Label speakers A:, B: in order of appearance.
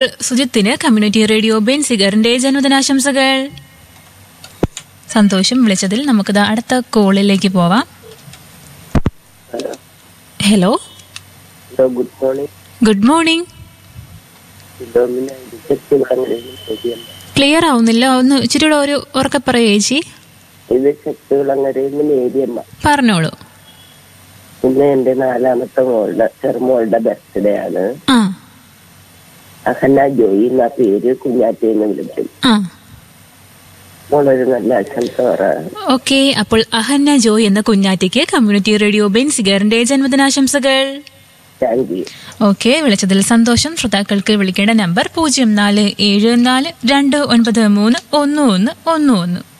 A: സുജിത്തിന് community radio ബെൻസിഗറിന്റെ ജന്മദിനാശംസകൾ സന്തോഷം വിളിച്ചതിൽ നമുക്കിത് അടുത്ത കോളിലേക്ക് പോവാം
B: hello
A: hello
B: hello good morning
A: good morning
B: Philomina ഡിസക്ട് വിളങ്ങരയിൽ ശരിയല്ല
A: ക്ലിയർ ആവുന്നില്ല ഒന്ന് ഇച്ചിരി കൂടെ ഒരു ഉറക്കെ പറയൂ ചേച്ചി
B: ഇത് ശക്തി വിളങ്ങരയിൽ നിന്ന് മേരിയമ്മ
A: പറഞ്ഞോളൂ
B: ഇന്ന് എന്റെ നാലാമത്തെ മോളുടെ ചെറുമോളുടെ ബർത്ത്ഡേ ആണ്
A: ആ
B: അഹന ജോയി എന്ന പേര് കുഞ്ഞാറ്റി എന്ന് വിളിക്കും
A: ആ
B: മോളൊരു നല്ല ആശംസ പറ
A: ഓക്കെ അപ്പോൾ അഹന്ന ജോയ് എന്ന കുഞ്ഞാറ്റയ്ക്ക് കമ്മ്യൂണിറ്റി റേഡിയോ ബെൻസിഗറിന്റെ ജന്മദിനാശംസകൾ
B: താങ്ക് യു
A: ഓക്കെ വിളിച്ചതിൽ സന്തോഷം ശ്രോതാക്കൾക്ക് വിളിക്കേണ്ട നമ്പർ പൂജ്യം നാല് ഏഴ് നാല് രണ്ട് ഒൻപത് മൂന്ന് ഒന്ന് ഒന്ന് ഒന്ന് ഒന്ന്